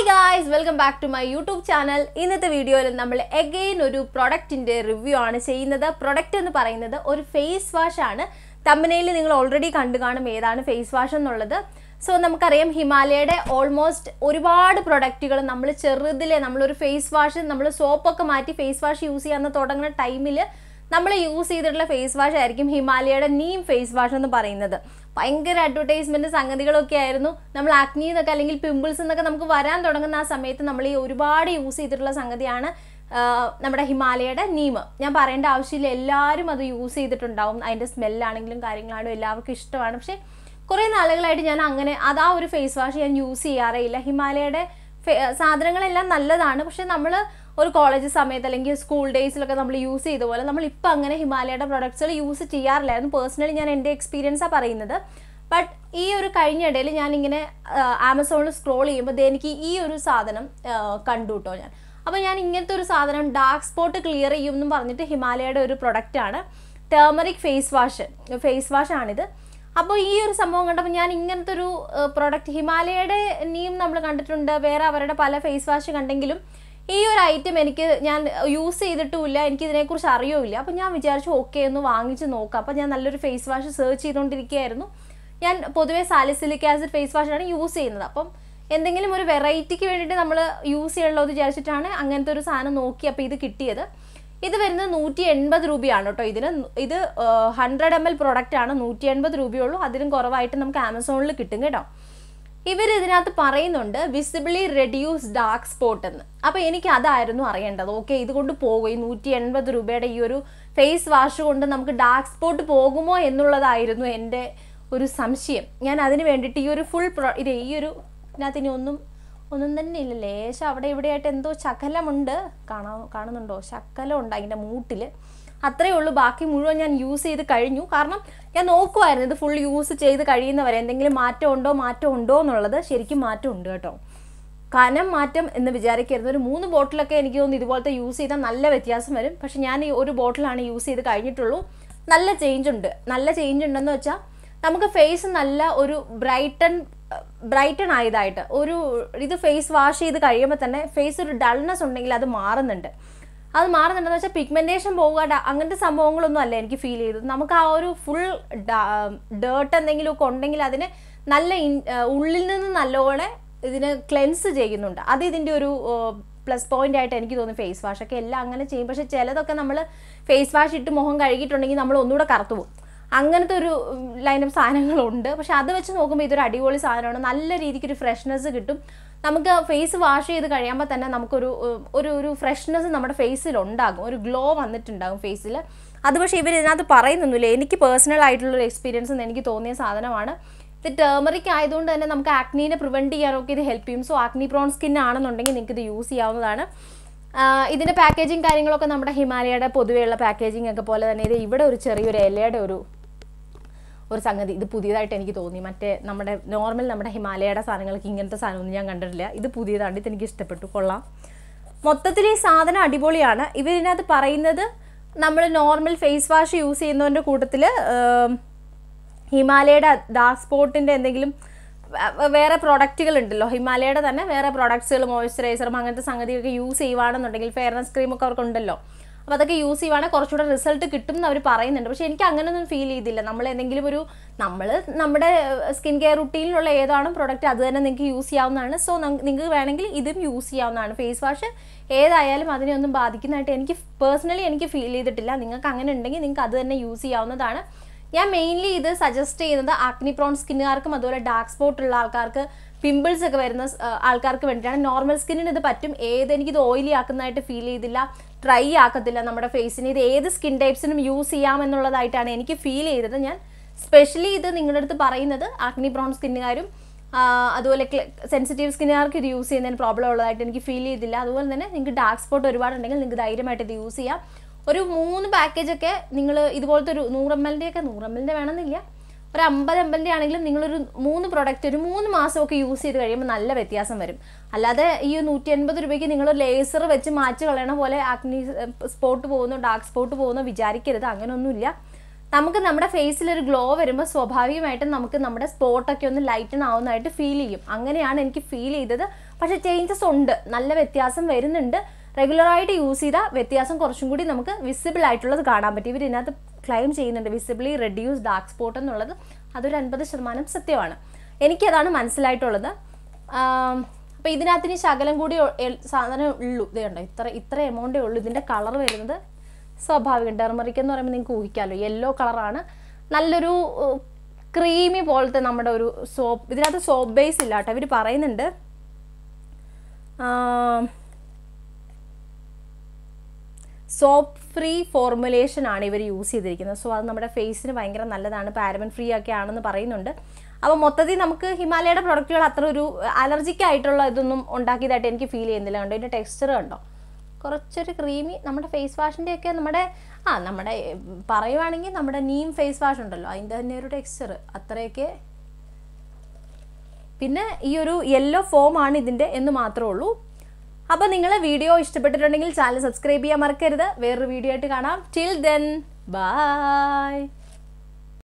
hi guys welcome back to my YouTube channel ഇന്നത്തെ വീഡിയോയിൽ നമ്മൾ എഗെയിൻ ഒരു പ്രൊഡക്റ്റിന്റെ റിവ്യൂ ആണ് ചെയ്യുന്നത് പ്രൊഡക്റ്റ് എന്ന് പറയുന്നത് ഒരു ഫേസ് വാഷ് ആണ് തമ്പനയിൽ നിങ്ങൾ ഓൾറെഡി കണ്ടു കാണും ഏതാണ് ഫേസ് വാഷ് എന്നുള്ളത് സോ നമുക്കറിയാം ഹിമാലയയുടെ ഓൾമോസ്റ്റ് ഒരുപാട് പ്രൊഡക്റ്റുകൾ നമ്മൾ ചെറുതിലെ നമ്മളൊരു ഫേസ് വാഷ് നമ്മൾ സോപ്പൊക്കെ മാറ്റി ഫേസ് വാഷ് യൂസ് ചെയ്യാൻ തുടങ്ങുന്ന ടൈമിൽ നമ്മൾ യൂസ് ചെയ്തിട്ടുള്ള ഫേസ് വാഷ് ആയിരിക്കും ഹിമാലയയുടെ നീം ഫേസ് വാഷ് എന്ന് പറയുന്നത് ഭയങ്കര അഡ്വർടൈസ്മെന്റ് സംഗതികളൊക്കെ ആയിരുന്നു നമ്മൾ ആക്നി എന്നൊക്കെ അല്ലെങ്കിൽ പിമ്പിൾസ് എന്നൊക്കെ നമുക്ക് വരാൻ തുടങ്ങുന്ന ആ സമയത്ത് നമ്മൾ ഈ ഒരുപാട് യൂസ് ചെയ്തിട്ടുള്ള സംഗതിയാണ് ആ, നമ്മുടെ ഹിമാലയയുടെ നീം ഞാൻ പറയേണ്ട ആവശ്യമില്ല എല്ലാവരും അത് യൂസ് ചെയ്തിട്ടുണ്ടാവും അതിൻ്റെ സ്മെല്ലാണെങ്കിലും കാര്യങ്ങളാണെങ്കിലും എല്ലാവർക്കും ഇഷ്ടമാണ് പക്ഷേ കുറേ നാളുകളായിട്ട് ഞാൻ അങ്ങനെ അത് ആ ഒരു ഫേസ് വാഷ് ഞാൻ യൂസ് ചെയ്യാറേ ഇല്ല ഹിമാലയയുടെ ഫെ- സാധനങ്ങളെല്ലാം നല്ലതാണ് പക്ഷെ നമ്മൾ ഒരു കോളേജ് സമയത്ത് അല്ലെങ്കിൽ സ്കൂൾ ഡേയ്സിലൊക്കെ നമ്മൾ യൂസ് ചെയ്ത പോലെ നമ്മൾ ഇപ്പം അങ്ങനെ ഹിമാലയയുടെ പ്രൊഡക്ട്സുകൾ യൂസ് ചെയ്യാറില്ലായിരുന്നു പേഴ്സണലി ഞാൻ എൻ്റെ എക്സ്പീരിയൻസാണ് പറയുന്നത് ബട്ട് ഈ ഒരു കഴിഞ്ഞ ഇടയിൽ ഞാനിങ്ങനെ ആമസോണിൽ സ്ക്രോൾ ചെയ്യുമ്പോൾ ദേ എനിക്ക് ഈ ഒരു സാധനം ആ, കണ്ടു കേട്ടോ ഞാൻ അപ്പോൾ ഞാൻ ഇങ്ങനത്തെ ഒരു സാധനം ഡാർക്ക് സ്പോട്ട് ക്ലിയർ ചെയ്യും എന്നും പറഞ്ഞിട്ട് ഹിമാലയയുടെ ഒരു പ്രൊഡക്റ്റാണ് turmeric face wash face wash ആണിത് അപ്പോൾ ഈ ഒരു സംഭവം കണ്ടപ്പോൾ ഞാൻ ഇങ്ങനത്തെ ഒരു പ്രൊഡക്റ്റ് ഹിമാലയയുടെ നീം നമ്മൾ കണ്ടിട്ടുണ്ട് വേറെ അവരുടെ പല ഫേസ് വാഷ് കണ്ടെങ്കിലും ഈ ഒരു ഐറ്റം എനിക്ക് ഞാൻ യൂസ് ചെയ്തിട്ടുമില്ല എനിക്ക് ഇതിനെക്കുറിച്ച് അറിയുമില്ല അപ്പോൾ ഞാൻ വിചാരിച്ചു ഓക്കെ ഒന്ന് വാങ്ങിച്ച് നോക്കാം അപ്പോൾ ഞാൻ നല്ലൊരു ഫേസ് വാഷ് സെർച്ച് ചെയ്തുകൊണ്ടിരിക്കുകയായിരുന്നു ഞാൻ പൊതുവേ സാലിസിലിക് ആസിഡ് ഫേസ് വാഷാണ് യൂസ് ചെയ്യുന്നത് അപ്പം എന്തെങ്കിലും ഒരു വെറൈറ്റിക്ക് വേണ്ടിയിട്ട് നമ്മൾ യൂസ് ചെയ്യണല്ലോ എന്ന് വിചാരിച്ചിട്ടാണ് അങ്ങനത്തെ ഒരു സാധനം നോക്കി അപ്പോൾ ഇത് കിട്ടിയത് ഇത് വരുന്നത് നൂറ്റി എൺപത് രൂപയാണ് കേട്ടോ ഇതിന് ഇത് ഹൺഡ്രഡ് എം എൽ പ്രൊഡക്റ്റ് ആണ് നൂറ്റി എൺപത് രൂപയുള്ളൂ അതിലും കുറവായിട്ട് നമുക്ക് ആമസോണിൽ കിട്ടും കേട്ടോ ഇവർ ഇതിനകത്ത് പറയുന്നുണ്ട് വിസിബിളി റെഡ്യൂസ് ഡാർക്ക് സ്പോട്ട് എന്ന് അപ്പോൾ എനിക്ക് അതായിരുന്നു അറിയേണ്ടത് ഓക്കെ ഇതുകൊണ്ട് പോകും ഈ നൂറ്റി എൺപത് രൂപയുടെ ഈ ഒരു ഫേസ് വാഷ് കൊണ്ട് നമുക്ക് ഡാർക്ക് സ്പോട്ട് പോകുമോ എന്നുള്ളതായിരുന്നു എൻ്റെ ഒരു സംശയം ഞാൻ അതിന് വേണ്ടിയിട്ട് ഈ ഒരു ഫുൾ പ്രൊ ഇത് ഈ ഒരു ഇതിനകത്ത് ഇനി ഒന്നും ഒന്നും തന്നെ ഇല്ല ലേശം അവിടെ ഇവിടെയായിട്ട് എന്തോ ശകലമുണ്ട് കാണാ കാണുന്നുണ്ടോ ശകലം ഉണ്ട് അതിൻ്റെ മൂട്ടിൽ അത്രയേ ഉള്ളൂ ബാക്കി മുഴുവൻ ഞാൻ യൂസ് ചെയ്ത് കഴിഞ്ഞു കാരണം ഞാൻ നോക്കുമായിരുന്നു ഇത് ഫുൾ യൂസ് ചെയ്ത് കഴിയുന്നവരെ എന്തെങ്കിലും മാറ്റം ഉണ്ടോ മാറ്റം ഉണ്ടോ എന്നുള്ളത് ശരിക്കും മാറ്റം ഉണ്ട് കേട്ടോ കനം മാറ്റം എന്ന് വിചാരിക്കരുത് ഒരു മൂന്ന് ബോട്ടിലൊക്കെ എനിക്ക് തോന്നുന്നു ഇതുപോലത്തെ യൂസ് ചെയ്താൽ നല്ല വ്യത്യാസം വരും പക്ഷെ ഞാൻ ഈ ഒരു ബോട്ടിലാണ് യൂസ് ചെയ്ത് കഴിഞ്ഞിട്ടുള്ളൂ നല്ല ചേഞ്ച് ഉണ്ട് നല്ല ചേഞ്ച് ഉണ്ടെന്ന് വെച്ചാൽ നമുക്ക് ഫേസ് നല്ല ഒരു ബ്രൈറ്റൺ ബ്രൈറ്റൺ ആയതായിട്ട് ഒരു ഇത് ഫേസ് വാഷ് ചെയ്ത് കഴിയുമ്പോൾ തന്നെ ഫേസ് ഒരു ഡൾനെസ് ഉണ്ടെങ്കിൽ അത് മാറുന്നുണ്ട് അത് മാറുന്നുണ്ടെന്ന് വെച്ചാൽ പിഗ്മെൻറ്റേഷൻ പോവുക ഡ- അങ്ങനത്തെ സംഭവങ്ങളൊന്നും അല്ല എനിക്ക് ഫീൽ ചെയ്തത് നമുക്ക് ആ ഒരു ഫുൾ ഡേർട്ട് എന്തെങ്കിലുമൊക്കെ ഉണ്ടെങ്കിൽ അതിന് നല്ല ഇൻ- ആ, ഉള്ളിൽ നിന്ന് നല്ലോണം ഇതിനെ ക്ലെൻസ് ചെയ്യുന്നുണ്ട് അത് ഇതിൻ്റെ ഒരു പ്ലസ് പോയിന്റ് ആയിട്ട് എനിക്ക് തോന്നുന്നു ഫേസ് വാഷ് ഒക്കെ എല്ലാം അങ്ങനെ ചെയ്യും പക്ഷേ ചിലതൊക്കെ നമ്മൾ ഫേസ് വാഷ് ഇട്ട് മുഖം കഴുകിയിട്ടുണ്ടെങ്കിൽ നമ്മൾ ഒന്നുകൂടെ കറുത്തു പോകും അങ്ങനത്തെ ഒരു ലൈൻ ഓഫ് സാധനങ്ങളുണ്ട് പക്ഷെ അത് വെച്ച് നോക്കുമ്പോൾ ഇതൊരു അടിപൊളി സാധനമാണ് നല്ല രീതിക്ക് ഒരു ഫ്രഷ്നെസ് കിട്ടും നമുക്ക് ഫേസ് വാഷ് ചെയ്ത് കഴിയുമ്പോൾ തന്നെ നമുക്കൊരു ഉം, ഒരു ഒരു ഫ്രഷ്നെസ് നമ്മുടെ ഫേസിൽ ഉണ്ടാകും ഒരു ഗ്ലോ വന്നിട്ടുണ്ടാകും ഫേസിൽ അത് പക്ഷേ ഇവർ ഇതിനകത്ത് പറയുന്നൊന്നുമില്ല എനിക്ക് പേഴ്സണൽ ആയിട്ടുള്ളൊരു എക്സ്പീരിയൻസ് എന്ന് എനിക്ക് തോന്നിയ സാധനമാണ് ഇത് ടേമറിക് ആയതുകൊണ്ട് തന്നെ നമുക്ക് ആക്നീനെ പ്രിവെൻറ്റ് ചെയ്യാനൊക്കെ ഇത് ഹെൽപ്പ് ചെയ്യും സോ ആക്നി പ്രോൺ സ്കിൻ ആണെന്നുണ്ടെങ്കിൽ നിങ്ങൾക്ക് ഇത് യൂസ് ചെയ്യാവുന്നതാണ് ആ, ഇതിൻ്റെ പാക്കേജിങ് കാര്യങ്ങളൊക്കെ നമ്മുടെ ഹിമാലയയുടെ പൊതുവെയുള്ള പാക്കേജിങ് ഒക്കെ പോലെ തന്നെ ഇത് ഇവിടെ ഒരു ചെറിയൊരു ഇലയുടെ ഒരു ഒരു സംഗതി ഇത് പുതിയതായിട്ട് എനിക്ക് തോന്നി മറ്റേ നമ്മുടെ നോർമൽ നമ്മുടെ ഹിമാലയയുടെ സാധനങ്ങൾക്ക് ഇങ്ങനത്തെ സാധനമൊന്നും ഞാൻ കണ്ടിട്ടില്ല ഇത് പുതിയതാണ് ഇത് എനിക്ക് ഇഷ്ടപ്പെട്ടു കൊള്ളാം മൊത്തത്തിൽ ഈ സാധനം അടിപൊളിയാണ് ഇവരിനകത്ത് പറയുന്നത് നമ്മൾ നോർമൽ ഫേസ് വാഷ് യൂസ് ചെയ്യുന്നതിൻ്റെ കൂട്ടത്തിൽ ഹിമാലയയുടെ ഡാർക്ക് സ്പോട്ടിൻ്റെ എന്തെങ്കിലും വേ- വേറെ പ്രോഡക്റ്റുകൾ ഉണ്ടല്ലോ ഹിമാലയയുടെ തന്നെ വേറെ പ്രോഡക്ട്സുകൾ മോയ്സ്ചറൈസറും അങ്ങനത്തെ സംഗതിയൊക്കെ യൂസ് ചെയ്യുവാണെന്നുണ്ടെങ്കിൽ ഫെയർനെസ് ക്രീമൊക്കെ അവർക്ക് ഉണ്ടല്ലോ അപ്പോൾ അതൊക്കെ യൂസ് ചെയ്യുവാണെങ്കിൽ കുറച്ചുകൂടെ റിസൾട്ട് കിട്ടും എന്ന് അവർ പറയുന്നുണ്ട് പക്ഷേ എനിക്ക് അങ്ങനെയൊന്നും ഫീൽ ചെയ്തില്ല നമ്മൾ എന്തെങ്കിലും ഒരു നമ്മൾ നമ്മുടെ സ്കിൻ കെയർ റുട്ടീനിലുള്ള ഏതാണ് പ്രോഡക്റ്റ് അത് തന്നെ നിങ്ങൾക്ക് യൂസ് ചെയ്യാവുന്നതാണ് സോ നിങ്ങൾക്ക് വേണമെങ്കിൽ ഇതും യൂസ് ചെയ്യാവുന്നതാണ് ഫേസ് വാഷ് ഏതായാലും അതിനെ ഒന്നും ബാധിക്കുന്നതായിട്ട് എനിക്ക് പേഴ്സണലി എനിക്ക് ഫീൽ ചെയ്തിട്ടില്ല നിങ്ങൾക്ക് അങ്ങനെ ഉണ്ടെങ്കിൽ നിങ്ങൾക്ക് അത് തന്നെ യൂസ് ചെയ്യാവുന്നതാണ് ഞാൻ മെയിൻലി ഇത് സജസ്റ്റ് ചെയ്യുന്നത് ആക്നി പ്രോൺ സ്കിന്നുകാർക്കും അതുപോലെ ഡാർക്ക് സ്പോട്ട് ഉള്ള ആൾക്കാർക്ക് പിമ്പിൾസ് ഒക്കെ വരുന്ന സ്- ആ, ആൾക്കാർക്ക് വേണ്ടിയിട്ടാണ് നോർമൽ സ്കിന്നിന് ഇത് പറ്റും ഏത് എനിക്കിത് ഓയിലി ആക്കുന്നതായിട്ട് ഫീൽ ചെയ്തില്ല ഡ്രൈ ആക്കത്തില്ല നമ്മുടെ ഫേസിന് ഇത് ഏത് സ്കിൻ ടൈപ്സിനും യൂസ് ചെയ്യാമെന്നുള്ളതായിട്ടാണ് എനിക്ക് ഫീൽ ചെയ്തത് ഞാൻ സ്പെഷ്യലി ഇത് നിങ്ങളുടെ അടുത്ത് പറയുന്നത് ആക്നി ബ്രൗൺ സ്കിന്നുകാരും അതുപോലെ സെൻസിറ്റീവ് സ്കിന്നുകാർക്ക് ഇത് യൂസ് ചെയ്യുന്നതിന് പ്രോബ്ലം ഉള്ളതായിട്ട് എനിക്ക് ഫീൽ ചെയ്തില്ല അതുപോലെ തന്നെ നിങ്ങൾക്ക് ഡാർക്ക് സ്പോട്ട് ഒരുപാടുണ്ടെങ്കിൽ നിങ്ങൾക്ക് ധൈര്യമായിട്ട് ഇത് യൂസ് ചെയ്യാം ഒരു മൂന്ന് പാക്കേജൊക്കെ നിങ്ങൾ ഇതുപോലത്തെ ഒരു നൂറ് എം എല്ലിൻ്റെ ഒക്കെ നൂറ് എം എല്ലിൻ്റെ വേണമെന്നില്ല ഒരു അമ്പത് എം എല്ലിൻ്റെ ആണെങ്കിലും നിങ്ങളൊരു മൂന്ന് പ്രൊഡക്റ്റ് ഒരു മൂന്ന് മാസമൊക്കെ യൂസ് ചെയ്ത് കഴിയുമ്പോൾ നല്ല വ്യത്യാസം വരും അല്ലാതെ ഈ നൂറ്റി എൺപത് രൂപയ്ക്ക് നിങ്ങൾ ലേസർ വെച്ച് മാറ്റി കളയണ പോലെ ആക്നി സ്പോട്ട് പോകുന്നു ഡാർക്ക് സ്പോട്ട് പോകുന്നു വിചാരിക്കരുത് അങ്ങനെയൊന്നുമില്ല നമുക്ക് നമ്മുടെ ഫേസിൽ ഒരു ഗ്ലോ വരുമ്പോൾ സ്വാഭാവികമായിട്ടും നമുക്ക് നമ്മുടെ സ്പോട്ടൊക്കെ ഒന്ന് ലൈറ്റൻ ആവുന്നതായിട്ട് ഫീൽ ചെയ്യും അങ്ങനെയാണ് എനിക്ക് ഫീൽ ചെയ്തത് പക്ഷേ ചേഞ്ചസ് ഉണ്ട് നല്ല വ്യത്യാസം വരുന്നുണ്ട് റെഗുലറായിട്ട് യൂസ് ചെയ്താൽ വ്യത്യാസം കുറച്ചും കൂടി നമുക്ക് വിസിബിൾ ആയിട്ടുള്ളത് കാണാൻ പറ്റും ഇവർ ഇതിനകത്ത് ക്ലെയിം ചെയ്യുന്നുണ്ട് വിസിബിളി റെഡ്യൂസ് ഡാർക്ക് സ്പോട്ട് എന്നുള്ളത് അതൊരു അൻപത് ശതമാനം സത്യമാണ് എനിക്കതാണ് മനസ്സിലായിട്ടുള്ളത് അപ്പോൾ ഇതിനകത്ത് ഇനി ശകലം കൂടി ഒ- എൽ- സാധനം ഉള്ളൂ ഇത് കണ്ടോ ഇത്ര ഇത്ര എമൗണ്ടേ ഉള്ളൂ ഇതിൻ്റെ കളർ വരുന്നത് സ്വാഭാവികം ഡെർമറിക് എന്ന് പറയുമ്പോൾ നിങ്ങൾക്ക് ഊഹിക്കാമല്ലോ യെല്ലോ കളറാണ് നല്ലൊരു ക്രീമി പോലത്തെ നമ്മുടെ ഒരു സോപ്പ് ഇതിനകത്ത് സോപ്പ് ബേസ് ഇല്ല കേട്ടോ ഇവർ പറയുന്നുണ്ട് സോപ്പ് ഫ്രീ ഫോർമുലേഷൻ ആണ് ഇവർ യൂസ് ചെയ്തിരിക്കുന്നത് സോ അത് നമ്മുടെ ഫേസിന് ഭയങ്കര നല്ലതാണ് പാരബൻ ഫ്രീ ഒക്കെ ആണെന്ന് പറയുന്നുണ്ട് അപ്പോൾ മൊത്തത്തിൽ നമുക്ക് ഹിമാലയയുടെ പ്രൊഡക്റ്റുകൾ അത്ര ഒരു അലർജിക്ക് ആയിട്ടുള്ള ഇതൊന്നും ഉണ്ടാക്കിയതായിട്ട് എനിക്ക് ഫീൽ ചെയ്യുന്നില്ല കണ്ടോ ഇതിൻ്റെ ടെക്സ്ചർ കണ്ടോ കുറച്ചൊരു ക്രീമി നമ്മുടെ ഫേസ് വാഷിൻ്റെ ഒക്കെ നമ്മുടെ ആ നമ്മുടെ ഏർ, പറയുവാണെങ്കിൽ നമ്മുടെ നീം ഫേസ് വാഷ് ഉണ്ടല്ലോ അതിൻ്റെ തന്നെ ഒരു ടെക്സ്ചർ അത്രയൊക്കെ പിന്നെ ഈ ഒരു യെല്ലോ ഫോം ആണ് ഇതിൻ്റെ എന്ന് മാത്രമേ ഉള്ളൂ അപ്പോൾ നിങ്ങൾ വീഡിയോ ഇഷ്ടപ്പെട്ടിട്ടുണ്ടെങ്കിൽ ചാനൽ സബ്സ്ക്രൈബ് ചെയ്യാൻ മറക്കരുത് വേറൊരു വീഡിയോ ആയിട്ട് കാണാം ടിൽ ദെൻ ബൈ